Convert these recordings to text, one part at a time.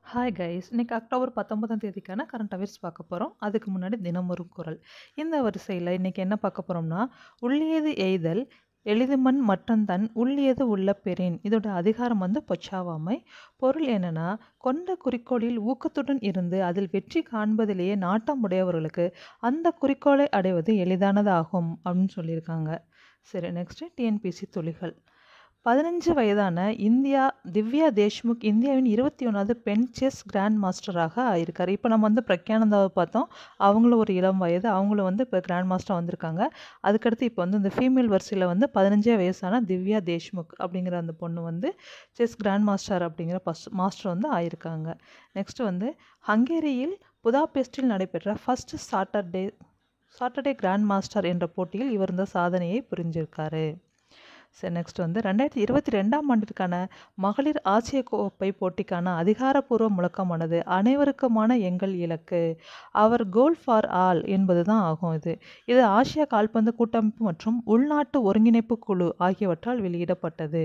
Hi guys இன்னைக்கு October பத்தொன்பதாம் தேதிக்கான current affairs பார்க்க போகிறோம் அதுக்கு முன்னாடி தினமொரு குரல் இந்த வரிசையில் இன்னைக்கு என்ன பார்க்க போகிறோம்னா உள்ளியது எய்தல் எளிதுமண் மற்றந்தன் உள்ளியது உள்ள பெறேன் இதோட அதிகாரம் வந்து பொச்சாவாமை பொருள் என்னன்னா கொண்ட குறிக்கோளில் ஊக்கத்துடன் இருந்து அதில் வெற்றி காண்பதிலேயே நாட்டம் உடையவர்களுக்கு அந்த குறிக்கோளை அடைவது எளிதானதாகும் அப்படின்னு சொல்லியிருக்காங்க சரி நெக்ஸ்ட்டு டிஎன்பிசி துளிகள் பதினஞ்சு வயதான இந்தியா திவ்யா தேஷ்முக் இந்தியாவின் இருபத்தி ஒன்றாவது பெண் செஸ் கிராண்ட் மாஸ்டராக ஆயிருக்காரு இப்போ நம்ம வந்து பிரக்யானந்தாவை பார்த்தோம் அவங்களும் ஒரு இளம் வயது அவங்களும் வந்து இப்போ கிராண்ட் மாஸ்டர் வந்திருக்காங்க அதுக்கடுத்து இப்போ வந்து இந்த ஃபீமேல் வரிசையில் வந்து பதினஞ்சே வயசான திவ்யா தேஷ்முக் அப்படிங்கிற அந்த பொண்ணு வந்து செஸ் கிராண்ட் மாஸ்டர் அப்படிங்கிற பஸ் மாஸ்டர் வந்து ஆயிருக்காங்க நெக்ஸ்ட் வந்து ஹங்கேரியில் புதாபெஸ்டில் நடைபெற்ற first Saturday Saturday grand master என்ற போட்டியில் இவர் இந்த சாதனையை புரிஞ்சிருக்காரு சரி நெக்ஸ்ட் வந்து ரெண்டாயிரத்தி இருபத்தி ரெண்டாம் ஆண்டிற்கான மகளிர் ஆசிய கோப்பை போட்டிக்கான அதிகாரப்பூர்வ முழக்கமானது அனைவருக்குமான எங்கள் இலக்கு அவர் கோல் ஃபார் ஆல் என்பது தான் ஆகும் இது இது ஆசியா கால்பந்து கூட்டமைப்பு மற்றும் உள்நாட்டு ஒருங்கிணைப்பு குழு ஆகியவற்றால் வெளியிடப்பட்டது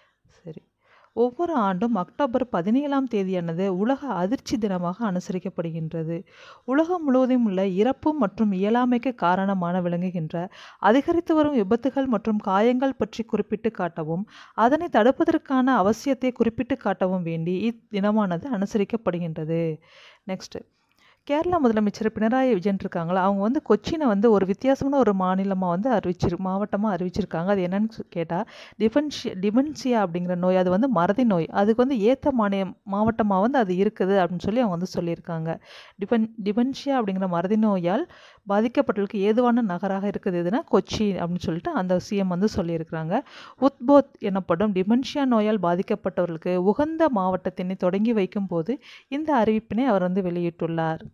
சரி ஒவ்வொரு ஆண்டும் அக்டோபர் பதினேழாம் தேதியானது உலக அதிர்ச்சி தினமாக அனுசரிக்கப்படுகின்றது உலகம் முழுவதும் உள்ள இறப்பு மற்றும் இயலாமைக்கு காரணமான விளங்குகின்ற அதிகரித்து வரும் விபத்துகள் மற்றும் காயங்கள் பற்றி குறிப்பிட்டு காட்டவும் அதனை தடுப்பதற்கான அவசியத்தை குறிப்பிட்டு காட்டவும் வேண்டி இத்தினமானது அனுசரிக்கப்படுகின்றது நெக்ஸ்ட் கேரளா முதலமைச்சர் பினராயி விஜயன் இருக்காங்களா அவங்க வந்து கொச்சினை வந்து ஒரு வித்தியாசமான ஒரு மாநிலமாக வந்து அறிவிச்சிரு மாவட்டமாக அறிவிச்சிருக்காங்க அது என்னன்னு கேட்டால் டிஃபென்ஷியா டிமென்சியா அப்படிங்கிற நோய் அது வந்து மறதி நோய் அதுக்கு வந்து ஏற்ற மாநில மாவட்டமாக வந்து அது இருக்குது அப்படின்னு சொல்லி அவங்க வந்து சொல்லியிருக்காங்க டிபென் டிமென்ஷியா அப்படிங்கிற மறதி நோயால் பாதிக்கப்பட்டவர்களுக்கு ஏதுவான நகராக இருக்குது எதுனா கொச்சி அப்படின்னு சொல்லிட்டு அந்த சிஎம் வந்து சொல்லியிருக்கிறாங்க உத்போத் எனப்படும் டிமென்ஷியா நோயால் பாதிக்கப்பட்டவர்களுக்கு உகந்த மாவட்டத்தினை தொடங்கி வைக்கும் போது இந்த அறிவிப்பினை அவர் வந்து வெளியிட்டுள்ளார்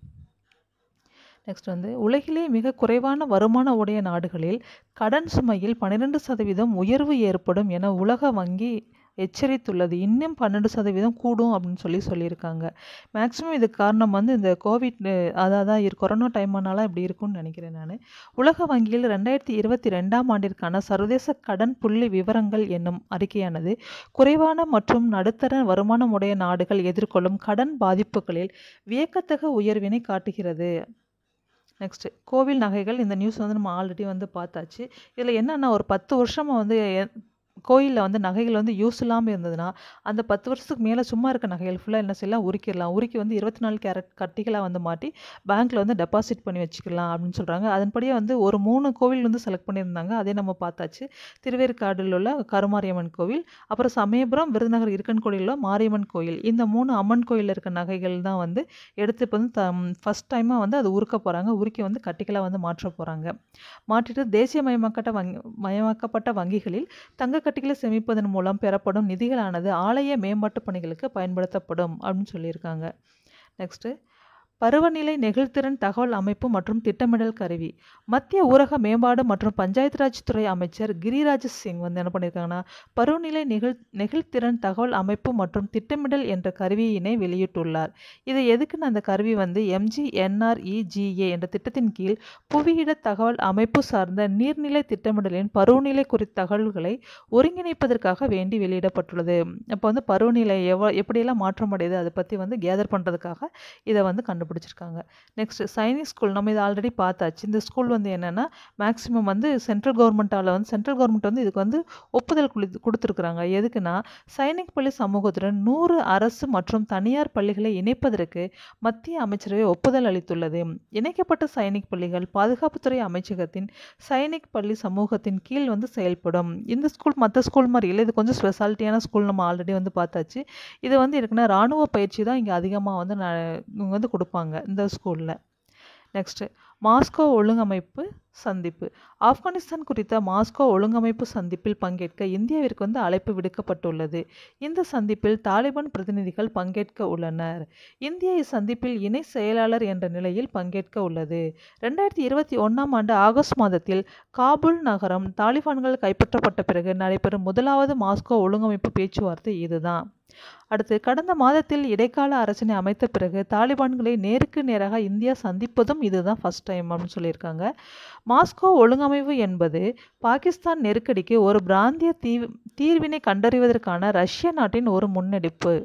நெக்ஸ்ட் வந்து உலகிலே மிக குறைவான வருமான உடைய நாடுகளில் கடன் சுமையில் பன்னிரெண்டு சதவீதம் உயர்வு ஏற்படும் என உலக வங்கி எச்சரித்துள்ளது இன்னும் பன்னெண்டு சதவீதம் கூடும் அப்படின்னு சொல்லி சொல்லியிருக்காங்க மேக்ஸிமம் இதுக்கு காரணம் வந்து இந்த கோவிட் அதாக தான் இரு கொரோனா டைம்னால இப்படி இருக்கும்னு நினைக்கிறேன் நான் உலக வங்கியில் ரெண்டாயிரத்தி இருபத்தி ரெண்டாம் ஆண்டிற்கான சர்வதேச கடன் புள்ளி விவரங்கள் என்னும் அறிக்கையானது குறைவான மற்றும் நடுத்தர வருமானம் உடைய நாடுகள் எதிர்கொள்ளும் கடன் பாதிப்புகளில் வியக்கத்தக்க உயர்வினை காட்டுகிறது நெக்ஸ்ட்டு கோவில் நகைகள் இந்த நியூஸ் வந்து நம்ம ஆல்ரெடி வந்து பார்த்தாச்சு இதில் என்னென்னா ஒரு பத்து வருஷமாக வந்து கோயிலில் வந்து நகைகள் வந்து யூஸ் இல்லாமல் இருந்ததுன்னா அந்த பத்து வருஷத்துக்கு மேலே சும்மா இருக்க நகைகள் ஃபுல்லாக என்ன செய்யலாம் உரிக்கிடலாம் உருக்கி வந்து இருபத்தி நாலு கேரட் கட்டிகளாக வந்து மாட்டி பேங்க்கில் வந்து டெபாசிட் பண்ணி வச்சுக்கலாம் அப்படின்னு சொல்கிறாங்க அதன்படியே வந்து ஒரு மூணு கோவில் வந்து செலக்ட் பண்ணியிருந்தாங்க அதே நம்ம பார்த்தாச்சு திருவேற்காடில் உள்ள கருமாரியம்மன் கோவில் அப்புறம் சமயபுரம் விருதுநகர் இருக்கன் கோயிலில் உள்ள மாரியம்மன் கோயில் இந்த மூணு அம்மன் கோயிலில் இருக்க நகைகள் தான் வந்து எடுத்து இப்போ வந்து த ஃபஸ்ட் டைமாக வந்து அது உருக்க போகிறாங்க உருக்கி வந்து கட்டிகளாக வந்து மாற்ற போகிறாங்க மாற்றிட்டு தேசியமயமாக்கப்பட்ட வங்கி மயமாக்கப்பட்ட வங்கிகளில் தங்க கட்டிகளை சேமிப்பதன் மூலம் பெறப்படும் நிதிகளானது ஆலய மேம்பாட்டு பணிகளுக்கு பயன்படுத்தப்படும் அப்படின்னு சொல்லியிருக்காங்க நெக்ஸ்ட்டு பருவநிலை நெகிழ்திறன் தகவல் அமைப்பு மற்றும் திட்டமிடல் கருவி மத்திய ஊரக மேம்பாடு மற்றும் பஞ்சாயத்து ராஜ் துறை அமைச்சர் கிரிராஜ் சிங் வந்து என்ன பண்ணியிருக்காங்கன்னா பருவநிலை நெகிழ் நெகிழ்திறன் தகவல் அமைப்பு மற்றும் திட்டமிடல் என்ற கருவியினை வெளியிட்டுள்ளார் இது எதுக்குன்னு அந்த கருவி வந்து எம்ஜிஎன்ஆர்இஜிஏ என்ற திட்டத்தின் கீழ் புவியிட தகவல் அமைப்பு சார்ந்த நீர்நிலை திட்டமிடலின் பருவநிலை குறித்த தகவல்களை ஒருங்கிணைப்பதற்காக வேண்டி வெளியிடப்பட்டுள்ளது இப்போ வந்து பருவநிலை எவ்வளோ எப்படியெல்லாம் மாற்றம் அடையுது அதை பற்றி வந்து கேதர் பண்ணுறதுக்காக இதை வந்து கண்டுபிடிச்சாங்க கண்டுபிடிச்சிருக்காங்க நெக்ஸ்ட் சைனிக் ஸ்கூல் நம்ம இதை ஆல்ரெடி பார்த்தாச்சு இந்த ஸ்கூல் வந்து என்னென்னா மேக்ஸிமம் வந்து சென்ட்ரல் கவர்மெண்ட்டால் வந்து சென்ட்ரல் கவர்மெண்ட் வந்து இதுக்கு வந்து ஒப்புதல் கொடுத்துருக்குறாங்க எதுக்குன்னா சைனிக் பள்ளி சமூகத்துடன் நூறு அரசு மற்றும் தனியார் பள்ளிகளை இணைப்பதற்கு மத்திய அமைச்சரவை ஒப்புதல் அளித்துள்ளது இணைக்கப்பட்ட சைனிக் பள்ளிகள் பாதுகாப்புத்துறை அமைச்சகத்தின் சைனிக் பள்ளி சமூகத்தின் கீழ் வந்து செயல்படும் இந்த ஸ்கூல் மற்ற ஸ்கூல் மாதிரி இல்லை இது கொஞ்சம் ஸ்பெஷாலிட்டியான ஸ்கூல் நம்ம ஆல்ரெடி வந்து பார்த்தாச்சு இது வந்து இருக்குன்னா இராணுவ பயிற்சி தான் இங்கே அதிகமாக வந்து இவங்க வந்து கொடுப்பாங்க இந்த ஸ்கூலில் நெக்ஸ்ட்டு மாஸ்கோ ஒழுங்கமைப்பு சந்திப்பு ஆப்கானிஸ்தான் குறித்த மாஸ்கோ ஒழுங்கமைப்பு சந்திப்பில் பங்கேற்க இந்தியாவிற்கு வந்து அழைப்பு விடுக்கப்பட்டுள்ளது இந்த சந்திப்பில் தாலிபான் பிரதிநிதிகள் பங்கேற்க உள்ளனர் இந்திய இச்சந்திப்பில் இணை செயலாளர் என்ற நிலையில் பங்கேற்க உள்ளது ரெண்டாயிரத்தி இருபத்தி ஒன்றாம் ஆண்டு ஆகஸ்ட் மாதத்தில் காபூல் நகரம் தாலிபான்கள் கைப்பற்றப்பட்ட பிறகு நடைபெறும் முதலாவது மாஸ்கோ ஒழுங்கமைப்பு பேச்சுவார்த்தை இதுதான் அடுத்து கடந்த மாதத்தில் இடைக்கால அரசினை அமைத்த பிறகு தாலிபான்களை நேருக்கு நேராக இந்தியா சந்திப்பதும் இதுதான் ஃபர்ஸ்ட் டைம் அப்படின்னு சொல்லியிருக்காங்க மாஸ்கோ ஒழுங்கமைவு என்பது பாகிஸ்தான் நெருக்கடிக்கு ஒரு பிராந்திய தீ தீர்வினை கண்டறிவதற்கான ரஷ்ய நாட்டின் ஒரு முன்னெடுப்பு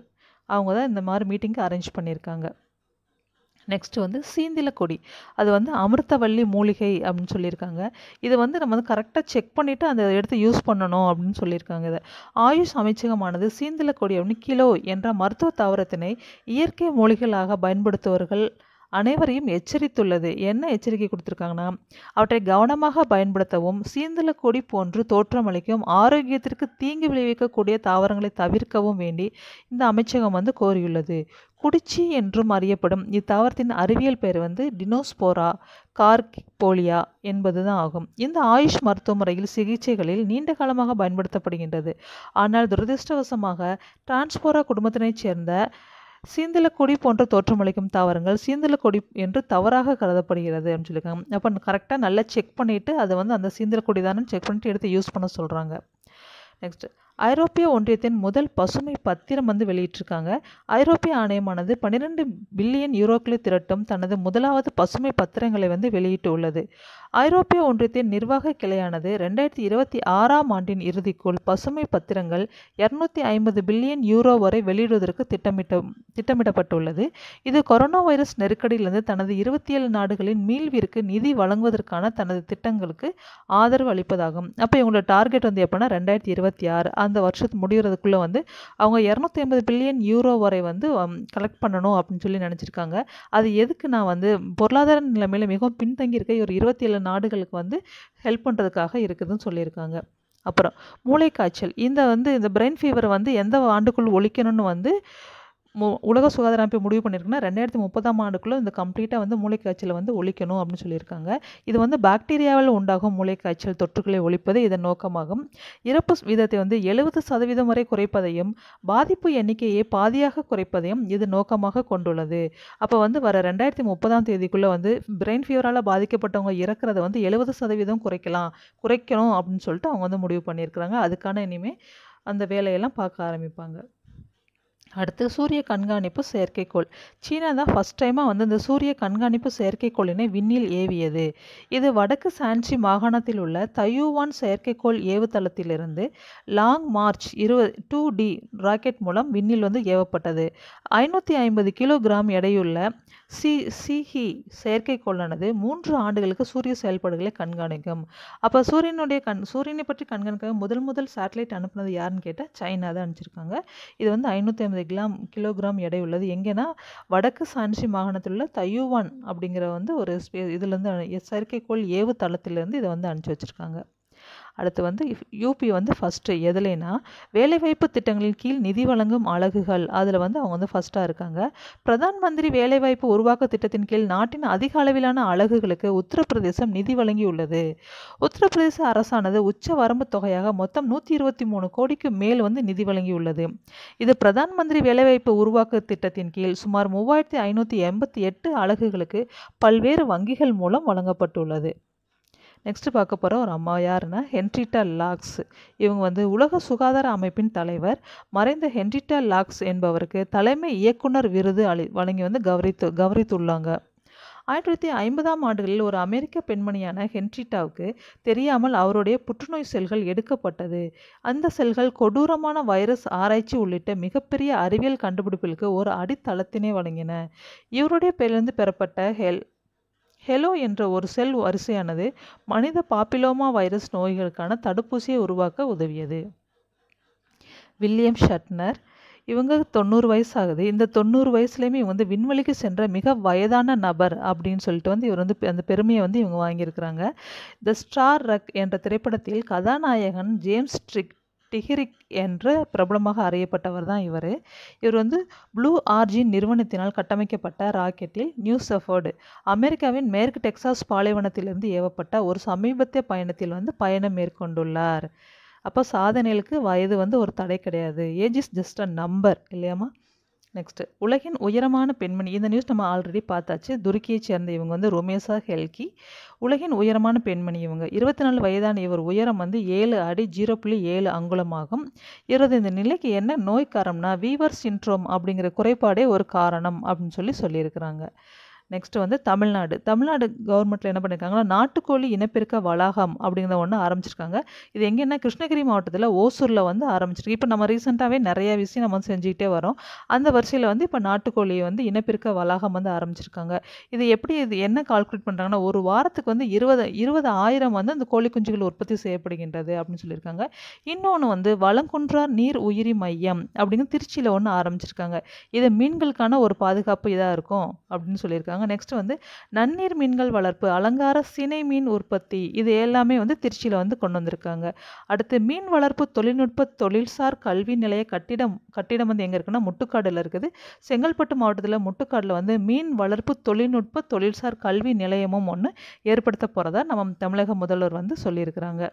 அவங்க தான் இந்த மாதிரி மீட்டிங்க்கு அரேஞ்ச் பண்ணியிருக்காங்க நெக்ஸ்ட் வந்து சீந்தில கொடி அது வந்து அமிர்தவள்ளி மூலிகை அப்படின்னு சொல்லியிருக்காங்க இது வந்து நம்ம வந்து கரெக்டாக செக் பண்ணிவிட்டு அந்த எடுத்து யூஸ் பண்ணணும் அப்படின்னு சொல்லியிருக்காங்க இதை ஆயுஷ் அமைச்சகமானது சீந்தில கொடி அப்படின்னு கிலோ என்ற மருத்துவ தாவரத்தினை இயற்கை மூலிகைகளாக பயன்படுத்துவர்கள் அனைவரையும் எச்சரித்துள்ளது என்ன எச்சரிக்கை கொடுத்துருக்காங்கன்னா அவற்றை கவனமாக பயன்படுத்தவும் சீந்தல கொடி போன்று தோற்றமளிக்கும் ஆரோக்கியத்திற்கு தீங்கு விளைவிக்கக்கூடிய தாவரங்களை தவிர்க்கவும் வேண்டி இந்த அமைச்சகம் வந்து கோரியுள்ளது குடிச்சி என்றும் அறியப்படும் இத்தாவரத்தின் அறிவியல் பெயர் வந்து டினோஸ்போரா கார்கிபோலியா என்பது தான் ஆகும் இந்த ஆயுஷ் மருத்துவ முறையில் சிகிச்சைகளில் நீண்ட காலமாக பயன்படுத்தப்படுகின்றது ஆனால் துரதிருஷ்டவசமாக டிரான்ஸ்போரா குடும்பத்தினைச் சேர்ந்த சீந்தலக்கொடி போன்ற தோற்றமளிக்கும் தாவரங்கள் சீந்தலக்கொடி என்று தவறாக கருதப்படுகிறது அப்படின்னு சொல்லியிருக்காங்க அப்போ கரெக்டாக நல்லா செக் பண்ணிவிட்டு அதை வந்து அந்த சீந்தலக்கொடி தானே செக் பண்ணிட்டு எடுத்து யூஸ் பண்ண சொல்கிறாங்க நெக்ஸ்ட் ஐரோப்பிய ஒன்றியத்தின் முதல் பசுமை பத்திரம் வந்து வெளியிட்டிருக்காங்க ஐரோப்பிய ஆணையமானது பன்னிரெண்டு பில்லியன் யூரோக்களை திரட்டும் தனது முதலாவது பசுமை பத்திரங்களை வந்து வெளியிட்டு உள்ளது ஐரோப்பிய ஒன்றியத்தின் நிர்வாக கிளையானது ரெண்டாயிரத்தி இருபத்தி ஆறாம் ஆண்டின் இறுதிக்குள் பசுமை பத்திரங்கள் இரநூத்தி ஐம்பது பில்லியன் யூரோ வரை வெளியிடுவதற்கு திட்டமிட்ட திட்டமிடப்பட்டுள்ளது இது கொரோனா வைரஸ் நெருக்கடியிலிருந்து தனது இருபத்தி ஏழு நாடுகளின் மீள்விற்கு நிதி வழங்குவதற்கான தனது திட்டங்களுக்கு ஆதரவு அளிப்பதாகும் அப்போ இவங்களோட டார்கெட் வந்து எப்போனா ரெண்டாயிரத்தி இருபத்தி ஆறு அந்த வருஷத்து முடிகிறதுக்குள்ளே வந்து அவங்க இரநூத்தி ஐம்பது பில்லியன் யூரோ வரை வந்து கலெக்ட் பண்ணணும் அப்படின்னு சொல்லி நினச்சிருக்காங்க அது எதுக்கு நான் வந்து பொருளாதார நிலைமையில் மிகவும் பின்தங்கி இருக்க ஒரு இருபத்தி ஏழு நாடுகளுக்கு வந்து ஹெல்ப் பண்ணுறதுக்காக இருக்குதுன்னு சொல்லியிருக்காங்க அப்புறம் மூளைக்காய்ச்சல் இந்த வந்து இந்த பிரெயின் ஃபீவரை வந்து எந்த ஆண்டுக்குள் ஒழிக்கணும்னு வந்து மு உலக சுகாதார அமைப்பு முடிவு பண்ணியிருக்குன்னா ரெண்டாயிரத்தி முப்பதாம் ஆண்டுக்குள்ளே இந்த கம்ப்ளீட்டாக வந்து மூளைக்காய்ச்சலை வந்து ஒழிக்கணும் அப்படின்னு சொல்லியிருக்காங்க இது வந்து பாக்டீரியாவில் உண்டாகும் மூளைக்காய்ச்சல் தொற்றுகளை ஒழிப்பது இதன் நோக்கமாகும் இறப்பு வீதத்தை வந்து எழுபது சதவீதம் வரை குறைப்பதையும் பாதிப்பு எண்ணிக்கையை பாதியாக குறைப்பதையும் இது நோக்கமாக கொண்டுள்ளது அப்போ வந்து வர ரெண்டாயிரத்தி முப்பதாம் தேதிக்குள்ளே வந்து பிரெயின் ஃபீவரால் பாதிக்கப்பட்டவங்க இறக்குறத வந்து எழுபது சதவீதம் குறைக்கலாம் குறைக்கணும் அப்படின்னு சொல்லிட்டு அவங்க வந்து முடிவு பண்ணியிருக்கிறாங்க அதுக்கான இனிமேல் அந்த வேலையெல்லாம் பார்க்க ஆரம்பிப்பாங்க அடுத்து சூரிய கண்காணிப்பு செயற்கைக்கோள் சீனா தான் ஃபஸ்ட் டைமாக வந்து இந்த சூரிய கண்காணிப்பு செயற்கைக்கோளினை விண்ணில் ஏவியது இது வடக்கு சான்சி மாகாணத்தில் உள்ள தையூவான் செயற்கைக்கோள் ஏவுதளத்திலிருந்து லாங் மார்ச் இருபது டூ டி ராக்கெட் மூலம் விண்ணில் வந்து ஏவப்பட்டது ஐநூற்றி ஐம்பது கிலோகிராம் எடையுள்ள சி சிஹி செயற்கைக்கோளானது மூன்று ஆண்டுகளுக்கு சூரிய செயல்பாடுகளை கண்காணிக்கும் அப்போ சூரியனுடைய கண் சூரியனை பற்றி கண்காணிக்க முதல் முதல் சேட்டலைட் அனுப்புனது யாருன்னு கேட்டால் சைனா தான் அனுப்பிச்சிருக்காங்க இது வந்து ஐநூற்றி ஐம்பது கிராம் கிலோகிராம் எடை உள்ளது எங்கேனா வடக்கு சான்சி மாகாணத்தில் உள்ள தையுவான் அப்படிங்கிற வந்து ஒரு ஸ்பே இதுலேருந்து செயற்கைக்கோள் ஏவு தளத்திலேருந்து இதை வந்து அனுப்பிச்சி வச்சுருக்காங்க அடுத்து வந்து யூபி வந்து ஃபஸ்ட்டு எதுலேனா வேலைவாய்ப்பு திட்டங்களின் கீழ் நிதி வழங்கும் அலகுகள் அதில் வந்து அவங்க வந்து ஃபஸ்ட்டாக இருக்காங்க பிரதான் மந்திரி வேலைவாய்ப்பு உருவாக்க திட்டத்தின் கீழ் நாட்டின் அதிக அளவிலான அலகுகளுக்கு உத்தரப்பிரதேசம் நிதி வழங்கியுள்ளது உத்தரப்பிரதேச அரசானது உச்ச வரம்பு தொகையாக மொத்தம் நூற்றி இருபத்தி மூணு கோடிக்கு மேல் வந்து நிதி வழங்கியுள்ளது இது பிரதான் மந்திரி வேலைவாய்ப்பு உருவாக்க திட்டத்தின் கீழ் சுமார் மூவாயிரத்தி ஐநூற்றி எண்பத்தி எட்டு அலகுகளுக்கு பல்வேறு வங்கிகள் மூலம் வழங்கப்பட்டுள்ளது நெக்ஸ்ட் பார்க்க போகிற ஒரு அம்மா யாருன்னா ஹென்ரிட்டா லாக்ஸ் இவங்க வந்து உலக சுகாதார அமைப்பின் தலைவர் மறைந்த ஹென்ரிட்டா லாக்ஸ் என்பவருக்கு தலைமை இயக்குனர் விருது அளி வழங்கி வந்து கௌரித்து கௌரித்துள்ளாங்க ஆயிரத்தி தொள்ளாயிரத்தி ஐம்பதாம் ஆண்டுகளில் ஒரு அமெரிக்க பெண்மணியான ஹென்ரிட்டாவுக்கு தெரியாமல் அவருடைய புற்றுநோய் செல்கள் எடுக்கப்பட்டது அந்த செல்கள் கொடூரமான வைரஸ் ஆராய்ச்சி உள்ளிட்ட மிகப்பெரிய அறிவியல் கண்டுபிடிப்புகளுக்கு ஒரு அடித்தளத்தினை வழங்கின இவருடைய பெயரிலிருந்து பெறப்பட்ட ஹெல் ஹெலோ என்ற ஒரு செல் வரிசையானது மனித பாப்பிலோமா வைரஸ் நோய்களுக்கான தடுப்பூசியை உருவாக்க உதவியது வில்லியம் ஷட்னர் இவங்க தொண்ணூறு வயசு ஆகுது இந்த தொண்ணூறு வயசுலேயுமே இவங்க வந்து விண்வெளிக்கு சென்ற மிக வயதான நபர் அப்படின்னு சொல்லிட்டு வந்து இவர் வந்து அந்த பெருமையை வந்து இவங்க வாங்கியிருக்கிறாங்க த ஸ்டார் ரக் என்ற திரைப்படத்தில் கதாநாயகன் ஜேம்ஸ் ட்ரிக் டிஹிரிக் என்ற பிரபலமாக அறியப்பட்டவர் தான் இவர் இவர் வந்து ப்ளூ ஆர்ஜின் நிறுவனத்தினால் கட்டமைக்கப்பட்ட ராக்கெட்டில் நியூ சஃபர்டு அமெரிக்காவின் மேற்கு டெக்சாஸ் பாலைவனத்திலிருந்து ஏவப்பட்ட ஒரு சமீபத்திய பயணத்தில் வந்து பயணம் மேற்கொண்டுள்ளார் அப்போ சாதனைகளுக்கு வயது வந்து ஒரு தடை கிடையாது age is just a number இல்லையாம்மா நெக்ஸ்ட்டு உலகின் உயரமான பெண்மணி இந்த நியூஸ் நம்ம ஆல்ரெடி பார்த்தாச்சு துருக்கியை சேர்ந்த இவங்க வந்து ரொமேசா ஹெல்கி உலகின் உயரமான பெண்மணி இவங்க இருபத்தி நாலு வயதான இவர் உயரம் வந்து ஏழு அடி ஜீரோ புள்ளி ஏழு அங்குலமாகும் இவரது இந்த நிலைக்கு என்ன நோய் காரணம்னா வீவர் சின்ட்ரோம் அப்படிங்கிற குறைபாடே ஒரு காரணம் அப்படின்னு சொல்லி சொல்லியிருக்கிறாங்க நெக்ஸ்ட் வந்து தமிழ்நாடு தமிழ்நாடு கவர்மெண்ட்டில் என்ன பண்ணியிருக்காங்கன்னா நாட்டுக்கோழி இனப்பெருக்க வளாகம் அப்படிங்கிற ஒன்று ஆரம்பிச்சிருக்காங்க இது எங்கன்னா கிருஷ்ணகிரி மாவட்டத்தில் ஓசூரில் வந்து ஆரம்பிச்சிருக்கு இப்போ நம்ம ரீசெண்டாகவே நிறைய விஷயம் நம்ம வந்து செஞ்சுக்கிட்டே வரோம் அந்த வரிசையில் வந்து இப்போ நாட்டுக்கோழி வந்து இனப்பெருக்க வளாகம் வந்து ஆரம்பிச்சிருக்காங்க இது எப்படி இது என்ன கால்குலேட் பண்ணுறாங்கன்னா ஒரு வாரத்துக்கு வந்து இருபது இருபது ஆயிரம் வந்து அந்த கோழி குஞ்சுகள் உற்பத்தி செய்யப்படுகின்றது அப்படின்னு சொல்லியிருக்காங்க இன்னொன்று வந்து வளங்குன்றார் நீர் உயிரி மையம் அப்படின்னு திருச்சியில் ஒன்று ஆரம்பிச்சிருக்காங்க இது மீன்களுக்கான ஒரு பாதுகாப்பு இதாக இருக்கும் அப்படின்னு சொல்லியிருக்காங்க நெக்ஸ்ட் வந்து நன்னீர் மீன்கள் வளர்ப்பு அலங்கார சினை மீன் உற்பத்தி இது எல்லாமே வந்து திருச்சியில் வந்து கொண்டு வந்திருக்காங்க அடுத்து மீன் வளர்ப்பு தொழில்நுட்ப தொழில்சார் கல்வி நிலைய கட்டிடம் கட்டிடம் வந்து எங்கே இருக்குன்னா முட்டுக்காடில் இருக்குது செங்கல்பட்டு மாவட்டத்தில் முட்டுக்காடில் வந்து மீன் வளர்ப்பு தொழில்நுட்ப தொழில்சார் கல்வி நிலையமும் ஒன்று ஏற்படுத்த போகிறதா நம்ம தமிழக முதல்வர் வந்து சொல்லியிருக்கிறாங்க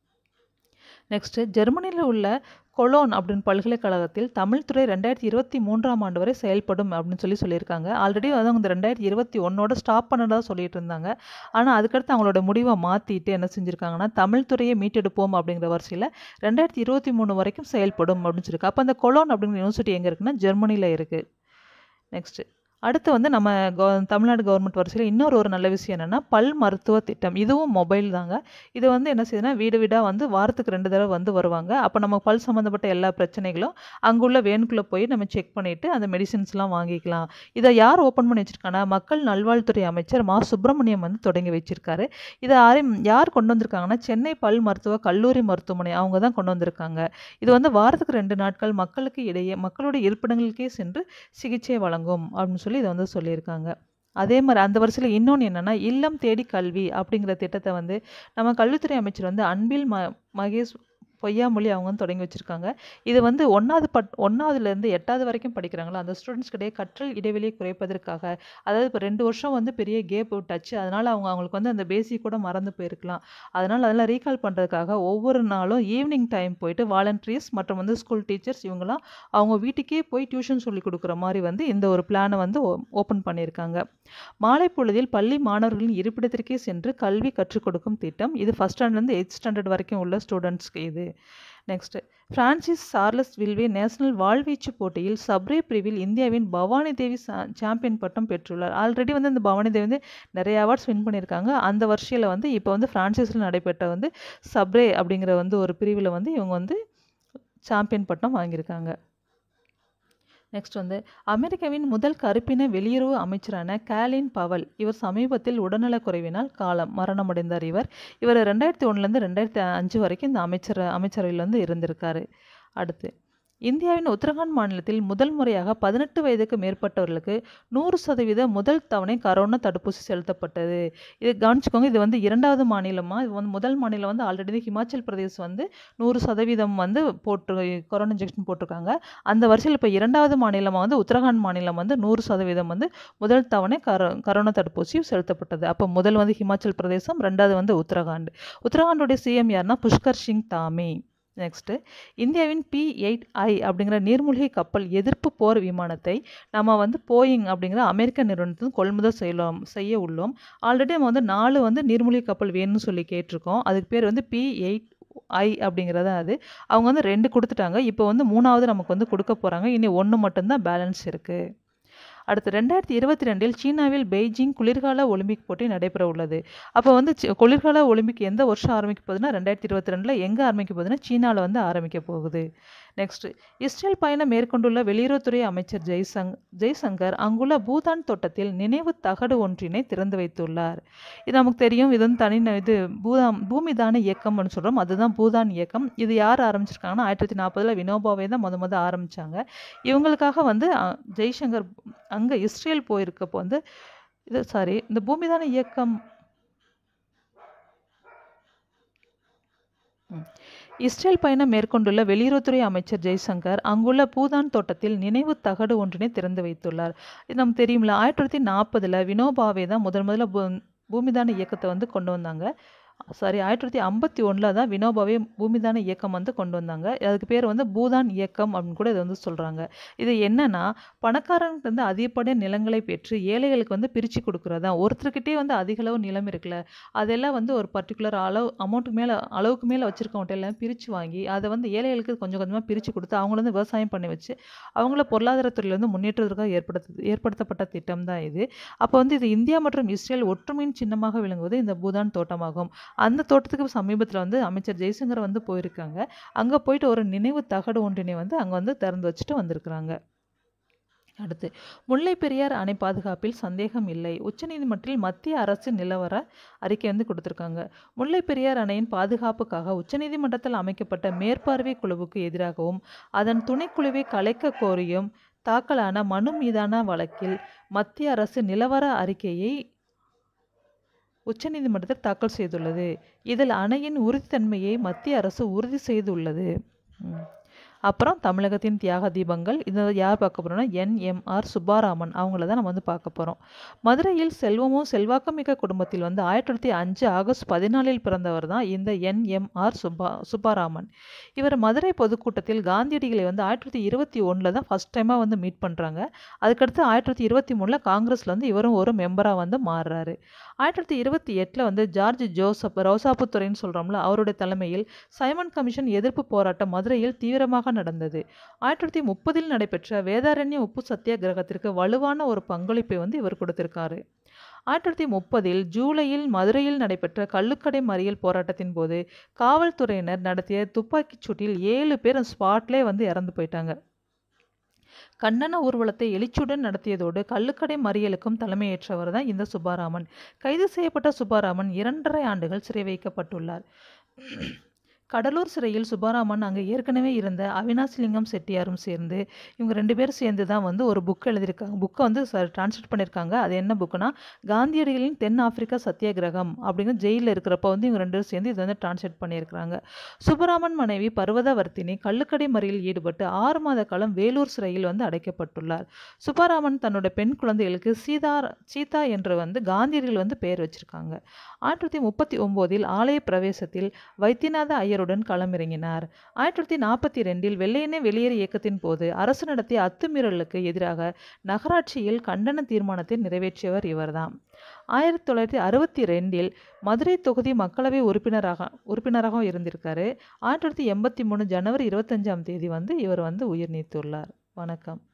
நெக்ஸ்ட்டு ஜெர்மனியில் உள்ள கொலோன் அப்படின்னு பல்கலைக்கழகத்தில் தமிழ் துறை ரெண்டாயிரத்தி இருபத்தி மூன்றாம் ஆண்டு வரை செயல்படும் அப்படின்னு சொல்லி சொல்லியிருக்காங்க ஆல்ரெடி வந்து அவங்க இந்த ரெண்டாயிரத்தி இருபத்தி ஒன்னோட ஸ்டாப் பண்ணதா சொல்லிட்டு இருந்தாங்க ஆனால் அதுக்கடுத்து அவங்களோட முடிவை மாற்றிட்டு என்ன செஞ்சுருக்காங்கன்னா தமிழ் துறையை மீட்டெடுப்போம் அப்படிங்கிற வரிசையில் ரெண்டாயிரத்தி இருபத்தி மூணு வரைக்கும் செயல்படும் அப்படின்னு சொல்லியிருக்கு அப்போ அந்த கொலோன் அப்படிங்கிற யூனிவர்சிட்டி எங்கே இருக்குன்னா ஜெர்மனியில் இருக்குது நெக்ஸ்ட்டு அடுத்து வந்து நம்ம கவ தமிழ்நாடு கவர்மெண்ட் வரிசையில் இன்னொரு ஒரு நல்ல விஷயம் என்னென்னா பல் மருத்துவ திட்டம் இதுவும் மொபைல் தாங்க இது வந்து என்ன செய்யுதுன்னா வீடு வீடாக வந்து வாரத்துக்கு ரெண்டு தடவை வந்து வருவாங்க அப்போ நம்ம பல் சம்மந்தப்பட்ட எல்லா பிரச்சனைகளும் அங்குள்ள வேனுக்குள்ளே போய் நம்ம செக் பண்ணிவிட்டு அந்த மெடிசின்ஸ்லாம் வாங்கிக்கலாம் இதை யார் ஓப்பன் பண்ணி வச்சுருக்காங்கன்னா மக்கள் நல்வாழ்வுத்துறை அமைச்சர் மா சுப்பிரமணியம் வந்து தொடங்கி வச்சிருக்காரு இதை யாரையும் யார் கொண்டு வந்திருக்காங்கன்னா சென்னை பல் மருத்துவ கல்லூரி மருத்துவமனை அவங்க தான் கொண்டு வந்திருக்காங்க இது வந்து வாரத்துக்கு ரெண்டு நாட்கள் மக்களுக்கு இடையே மக்களுடைய இருப்பிடங்களுக்கே சென்று சிகிச்சை வழங்கும் அப்படின்னு சொல்லி இதை வந்து சொல்லியிருக்காங்க அதே மாதிரி அந்த வருஷத்தில் இன்னொன்று என்னென்னா இல்லம் தேடி கல்வி அப்படிங்கிற திட்டத்தை வந்து நம்ம கல்வித்துறை அமைச்சர் வந்து அன்பில் ம மகேஷ் பொய்யாமொழி அவங்க வந்து தொடங்கி வச்சுருக்காங்க இது வந்து ஒன்றாவது பட் ஒன்றாவதுலேருந்து எட்டாவது வரைக்கும் படிக்கிறாங்களா அந்த ஸ்டூடெண்ட்ஸ் கிடையே கற்றல் இடைவெளியை குறைப்பதற்காக அதாவது இப்போ ரெண்டு வருஷம் வந்து பெரிய கேப் விட்டாச்சு அதனால் அவங்க அவங்களுக்கு வந்து அந்த பேசிக் கூட மறந்து போயிருக்கலாம் அதனால் அதெல்லாம் ரீகால் பண்ணுறதுக்காக ஒவ்வொரு நாளும் ஈவினிங் டைம் போயிட்டு வாலண்டரிஸ் மற்றும் வந்து ஸ்கூல் டீச்சர்ஸ் இவங்களாம் அவங்க வீட்டுக்கே போய் டியூஷன் சொல்லி கொடுக்குற மாதிரி வந்து இந்த ஒரு பிளானை வந்து ஓப்பன் பண்ணியிருக்காங்க மாலை பொழுதில் பள்ளி மாணவர்களின் இருப்பிடத்திற்கே சென்று கல்வி கற்றுக் கொடுக்கும் திட்டம் இது ஃபஸ்ட் ஸ்டாண்டர்ட்லேருந்து எயிட் ஸ்டாண்டர்ட் வரைக்கும் உள்ள ஸ்டூடெண்ட்ஸ்க்கு இது நெக்ஸ்ட்டு பிரான்சிஸ் சார்லஸ் வில்வே நேஷனல் வாழ்வீச்சு போட்டியில் சப்ரே பிரிவில் இந்தியாவின் பவானி தேவி சாம்பியன் பட்டம் பெற்றுள்ளார் ஆல்ரெடி வந்து இந்த பவானி தேவி வந்து நிறைய அவார்ட்ஸ் வின் பண்ணியிருக்காங்க அந்த வருஷத்தில் வந்து இப்போ வந்து பிரான்சிஸில் நடைபெற்ற வந்து சப்ரே அப்படிங்கிற வந்து ஒரு பிரிவில் வந்து இவங்க வந்து சாம்பியன் பட்டம் வாங்கியிருக்காங்க நெக்ஸ்ட் வந்து அமெரிக்காவின் முதல் கருப்பின வெளியுறவு அமைச்சரான கேலின் பவல் இவர் சமீபத்தில் உடல்நலக்குறைவினால் காலம் மரணமடைந்தார் இவர் இவர் ரெண்டாயிரத்தி ஒன்றுலேருந்து ரெண்டாயிரத்தி அஞ்சு வரைக்கும் இந்த அமைச்சர் அமைச்சரவையில் வந்து இருந்திருக்காரு அடுத்து இந்தியாவின் உத்தரகாண்ட் மாநிலத்தில் முதல் முறையாக பதினெட்டு வயதுக்கு மேற்பட்டவர்களுக்கு நூறு சதவீத முதல் தவணை கரோனா தடுப்பூசி செலுத்தப்பட்டது இது கவனிச்சுக்கோங்க இது வந்து இரண்டாவது மாநிலமாக இது வந்து முதல் மாநிலம் வந்து ஆல்ரெடி ஹிமாச்சல் பிரதேஷ் வந்து நூறு சதவீதம் வந்து போட்டு கொரோனா இன்ஜெக்ஷன் போட்டிருக்காங்க அந்த வரிசையில் இப்போ இரண்டாவது மாநிலமாக வந்து உத்தரகாண்ட் மாநிலம் வந்து நூறு சதவீதம் வந்து முதல் தவணை கரோ கரோனா தடுப்பூசி செலுத்தப்பட்டது அப்போ முதல் வந்து ஹிமாச்சல் பிரதேசம் ரெண்டாவது வந்து உத்தரகாண்ட் உத்தரகாண்டுடைய சிஎம் யாருன்னா புஷ்கர் சிங் தாமி நெக்ஸ்ட்டு இந்தியாவின் பி எயிட் ஐ அப்படிங்கிற நீர்மூழ்கி கப்பல் எதிர்ப்பு போர் விமானத்தை நம்ம வந்து போயிங் அப்படிங்கிற அமெரிக்க நிறுவனத்தில் கொள்முதல் செய்யலாம் செய்ய உள்ளோம் ஆல்ரெடி நம்ம வந்து நாலு வந்து நீர்மூழ்கி கப்பல் வேணும்னு சொல்லி கேட்டிருக்கோம் அதுக்கு பேர் வந்து பி எயிட் ஐ அப்படிங்கிறத அது அவங்க வந்து ரெண்டு கொடுத்துட்டாங்க இப்போ வந்து மூணாவது நமக்கு வந்து கொடுக்க போகிறாங்க இனி ஒன்று மட்டும்தான் பேலன்ஸ் இருக்குது அடுத்து ரெண்டாயிரத்தி இருபத்தி ரெண்டில் சீனாவில் பெய்ஜிங் குளிர்கால ஒலிம்பிக் போட்டி நடைபெற உள்ளது அப்போ வந்து குளிர்கால ஒலிம்பிக் எந்த வருஷம் ஆரம்பிக்க போகுதுன்னா ரெண்டாயிரத்தி இருபத்தி ரெண்டில் எங்கே ஆரம்பிக்க போகுதுன்னா சீனாவில் வந்து ஆரம்பிக்க போகுது நெக்ஸ்ட்டு இஸ்ரேல் பயணம் மேற்கொண்டுள்ள வெளியுறவுத்துறை அமைச்சர் ஜெய்சங் ஜெய்சங்கர் அங்குள்ள பூதான் தோட்டத்தில் நினைவு தகடு ஒன்றினை திறந்து வைத்துள்ளார் இது நமக்கு தெரியும் இது வந்து தனி இது பூதாம் பூமிதான இயக்கம்னு சொல்கிறோம் அதுதான் பூதான் இயக்கம் இது யார் ஆரம்பிச்சிருக்காங்கன்னா ஆயிரத்தி தொள்ளாயிரத்தி நாற்பதில் வினோபாவே தான் முத முத ஆரம்பித்தாங்க இவங்களுக்காக வந்து ஜெய்சங்கர் அங்கே இஸ்ரேல் போயிருக்கப்போ வந்து இது சாரி இந்த பூமிதான இயக்கம் இஸ்ரேல் பயணம் மேற்கொண்டுள்ள வெளியுறவுத்துறை அமைச்சர் ஜெய்சங்கர் அங்குள்ள பூதான் தோட்டத்தில் நினைவு தகடு ஒன்றினை திறந்து வைத்துள்ளார் இது நமக்கு தெரியும்ல ஆயிரத்தி தொள்ளாயிரத்தி நாற்பதில் வினோபாவே தான் முதன் முதல்ல பூ பூமிதான இயக்கத்தை வந்து கொண்டு வந்தாங்க சாரி ஆயிரத்தி தொள்ளாயிரத்தி ஐம்பத்தி ஒன்றில் தான் வினோபாவே பூமிதான இயக்கம் வந்து கொண்டு வந்தாங்க அதுக்கு பேர் வந்து பூதான் இயக்கம் அப்படின்னு கூட இதை வந்து சொல்கிறாங்க இது என்னன்னா பணக்காரங்களுக்கு வந்து அதிகப்படியாக நிலங்களை பெற்று ஏழைகளுக்கு வந்து பிரித்து கொடுக்குறதா ஒருத்தர்கிட்டே வந்து அதிக அளவு நிலம் இருக்குல்ல அதெல்லாம் வந்து ஒரு பர்டிகுலர் அளவு அமௌண்ட்டுக்கு மேலே அளவுக்கு மேலே வச்சுருக்கவங்கள்ட்ட எல்லாம் பிரித்து வாங்கி அதை வந்து ஏழைகளுக்கு கொஞ்சம் கொஞ்சமாக பிரித்து கொடுத்து அவங்கள வந்து விவசாயம் பண்ணி வச்சு அவங்கள பொருளாதாரத்துறையில் வந்து முன்னேற்றத்திற்காக ஏற்படுத்து ஏற்படுத்தப்பட்ட திட்டம் தான் இது அப்போ வந்து இது இந்தியா மற்றும் இஸ்ரேல் ஒற்றுமையின் சின்னமாக விளங்குவது இந்த பூதான் தோட்டமாகும் அந்த தோட்டத்துக்கு சமீபத்தில் வந்து அமைச்சர் ஜெய்சங்கர் வந்து போயிருக்காங்க அங்கே போயிட்டு ஒரு நினைவு தகடு ஒன்றினை வந்து அங்கே வந்து திறந்து வச்சுட்டு வந்திருக்கிறாங்க அடுத்து முல்லை பெரியார் அணை பாதுகாப்பில் சந்தேகம் இல்லை உச்சநீதிமன்றத்தில் மத்திய அரசு நிலவர அறிக்கை வந்து கொடுத்துருக்காங்க முல்லை பெரியார் அணையின் பாதுகாப்புக்காக உச்சநீதிமன்றத்தில் அமைக்கப்பட்ட மேற்பார்வை குழுவுக்கு எதிராகவும் அதன் துணைக்குழுவை கலைக்க கோரியும் தாக்கலான மனு மீதான வழக்கில் மத்திய அரசு நிலவர அறிக்கையை உச்சநீதிமன்றத்தில் தாக்கல் செய்துள்ளது இதில் அணையின் உறுதித்தன்மையை மத்திய அரசு உறுதி செய்துள்ளது ம். அப்புறம் தமிழகத்தின் தியாக தீபங்கள் இதை யார் பார்க்க போகிறோம்னா என்எம்ஆர் சுப்பாராமன் அவங்கள தான் நம்ம வந்து பார்க்க போகிறோம் மதுரையில் செல்வமும் செல்வாக்குமிக்க குடும்பத்தில் வந்து ஆயிரத்தி தொள்ளாயிரத்தி அஞ்சு ஆகஸ்ட் பதினாலில் பிறந்தவர் தான் இந்த என்எம்ஆர் சுப்பா சுப்பாராமன் இவர் மதுரை பொதுக்கூட்டத்தில் காந்தியடிகளை வந்து ஆயிரத்தி தொள்ளாயிரத்தி இருபத்தி ஒன்றில் தான் ஃபஸ்ட் டைமாக வந்து மீட் பண்ணுறாங்க அதுக்கடுத்து ஆயிரத்தி தொள்ளாயிரத்தி இருபத்தி மூணில் காங்கிரஸில் வந்து இவரும் ஒரு மெம்பராக வந்து மாறுறாரு ஆயிரத்தி தொள்ளாயிரத்தி இருபத்தி எட்டில் வந்து ஜார்ஜ் ஜோசப் ரோசாப்புத்துறைன்னு சொல்கிறோம்ல அவருடைய தலைமையில் சைமன் கமிஷன் எதிர்ப்பு போராட்டம் மதுரையில் தீவிரமாக நடந்தது ஆயிரத்தி தொள்ளாயிரத்தி முப்பதில் நடைபெற்ற வேதாரண்ய உப்பு சத்தியாகிரகத்திற்கு வலுவான ஒரு பங்களிப்பை வந்து இவர் கொடுத்திருக்காரு ஆயிரத்தி தொள்ளாயிரத்தி முப்பதில் ஜூலையில் மதுரையில் நடைபெற்ற கள்ளுக்கடை மறியல் போராட்டத்தின் போது காவல்துறையினர் நடத்திய துப்பாக்கிச் சூட்டில் ஏழு பேர் ஸ்பாட்லே வந்து இறந்து போயிட்டாங்க கண்டன ஊர்வலத்தை எழுச்சியுடன் நடத்தியதோடு கள்ளுக்கடை மறியலுக்கும் தலைமையேற்றவர் தான் இந்த சுப்பாராமன் கைது செய்யப்பட்ட சுப்பாராமன் இரண்டரை ஆண்டுகள் சிறை வைக்கப்பட்டுள்ளார் கடலூர் சிறையில் சுப்பாராமன் அங்கே ஏற்கனவே இருந்த அவினாசிலிங்கம் செட்டியாரும் சேர்ந்து இவங்க ரெண்டு பேரும் சேர்ந்து தான் வந்து ஒரு புக் எழுதியிருக்காங்க புக்கை வந்து டிரான்ஸ்லேட் பண்ணியிருக்காங்க அது என்ன புக்குனா காந்தியடிகளின் தென் ஆப்பிரிக்கா சத்தியாகிரகம் அப்படிங்கிற ஜெயிலில் இருக்கிறப்ப வந்து இவங்க ரெண்டு பேரும் சேர்ந்து இதை வந்து டிரான்ஸ்லேட் பண்ணியிருக்கிறாங்க சுப்பராமன் மனைவி பர்வதவர்த்தினி கள்ளுக்கடை மறியலில் ஈடுபட்டு ஆறு மாத காலம் வேலூர் சிறையில் வந்து அடைக்கப்பட்டுள்ளார் சுப்பராமன் தன்னோட பெண் குழந்தைகளுக்கு சீதா சீதா என்று வந்து காந்தியடிகள் வந்து பெயர் வச்சிருக்காங்க ஆயிரத்தி தொள்ளாயிரத்தி முப்பத்தி ஒம்போதில் ஆலய பிரவேசத்தில் வைத்தியநாத ஐயருடன் களமிறங்கினார் ஆயிரத்தி தொள்ளாயிரத்தி நாற்பத்தி ரெண்டில் வெள்ளையனே வெளியேறு இயக்கத்தின் போது அரசு நடத்திய அத்துமீறலுக்கு எதிராக நகராட்சியில் கண்டன தீர்மானத்தை நிறைவேற்றியவர் இவர்தான் ஆயிரத்தி தொள்ளாயிரத்தி அறுபத்தி ரெண்டில் மதுரை தொகுதி மக்களவை உறுப்பினராக உறுப்பினராக இருந்திருக்காரு ஆயிரத்தி தொள்ளாயிரத்தி எண்பத்தி மூணு ஜனவரி இருபத்தஞ்சாம் தேதி வந்து இவர் வந்து உயிர் நீத்துள்ளார் வணக்கம்